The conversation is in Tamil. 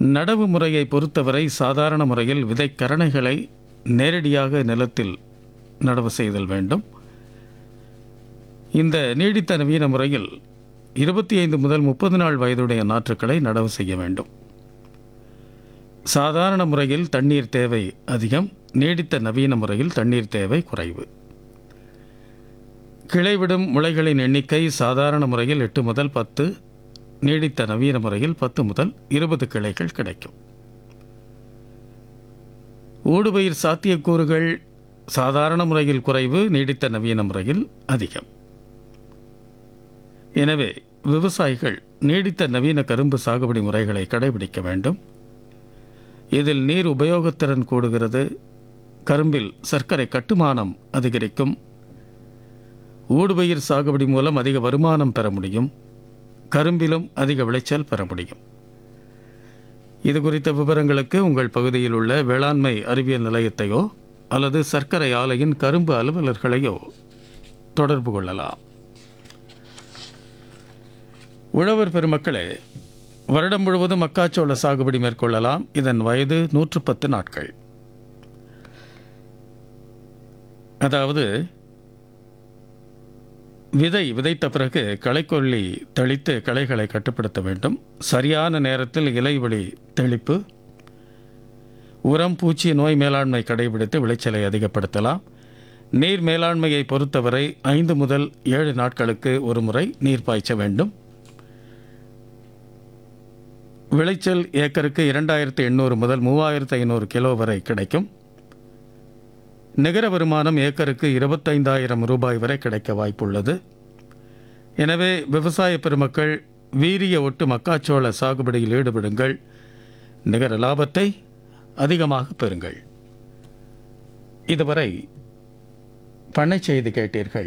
நடவு முறையை பொறுத்தவரை சாதாரண முறையில் விதைக்கரணைகளை நேரடியாக நிலத்தில் நடவு செய்தல் வேண்டும் இந்த நீடித்த நவீன முறையில் இருபத்தி ஐந்து முதல் முப்பது நாள் வயதுடைய நாற்றுக்களை நடவு செய்ய வேண்டும் சாதாரண முறையில் தண்ணீர் தேவை அதிகம் நீடித்த நவீன முறையில் தண்ணீர் தேவை குறைவு கிளைவிடும் முளைகளின் எண்ணிக்கை சாதாரண முறையில் எட்டு முதல் பத்து நீடித்த நவீன முறையில் பத்து முதல் இருபது கிளைகள் கிடைக்கும் ஊடுபயிர் சாத்தியக்கூறுகள் சாதாரண முறையில் குறைவு நீடித்த நவீன முறையில் அதிகம் எனவே விவசாயிகள் நீடித்த நவீன கரும்பு சாகுபடி முறைகளை கடைபிடிக்க வேண்டும் இதில் நீர் உபயோகத்திறன் கூடுகிறது கரும்பில் சர்க்கரை கட்டுமானம் அதிகரிக்கும் ஊடுபயிர் சாகுபடி மூலம் அதிக வருமானம் பெற முடியும் கரும்பிலும் அதிக விளைச்சல் பெற முடியும் இது குறித்த விவரங்களுக்கு உங்கள் பகுதியில் உள்ள வேளாண்மை அறிவியல் நிலையத்தையோ அல்லது சர்க்கரை ஆலையின் கரும்பு அலுவலர்களையோ தொடர்பு கொள்ளலாம் உழவர் பெருமக்களே வருடம் முழுவதும் மக்காச்சோள சாகுபடி மேற்கொள்ளலாம் இதன் வயது நூற்று பத்து நாட்கள் அதாவது விதை விதைத்த பிறகு களைக்கொல்லி தெளித்து களைகளை கட்டுப்படுத்த வேண்டும் சரியான நேரத்தில் இலைவெளி தெளிப்பு உரம் பூச்சி நோய் மேலாண்மை கடைபிடித்து விளைச்சலை அதிகப்படுத்தலாம் நீர் மேலாண்மையை பொறுத்தவரை ஐந்து முதல் ஏழு நாட்களுக்கு ஒரு முறை நீர் பாய்ச்ச வேண்டும் விளைச்சல் ஏக்கருக்கு இரண்டாயிரத்து எண்ணூறு முதல் மூவாயிரத்து ஐநூறு கிலோ வரை கிடைக்கும் நிகர வருமானம் ஏக்கருக்கு இருபத்தைந்தாயிரம் ரூபாய் வரை கிடைக்க வாய்ப்புள்ளது எனவே விவசாய பெருமக்கள் வீரிய ஒட்டு மக்காச்சோள சாகுபடியில் ஈடுபடுங்கள் நிகர லாபத்தை அதிகமாக பெறுங்கள் இதுவரை பண்ணை செய்தி கேட்டீர்கள்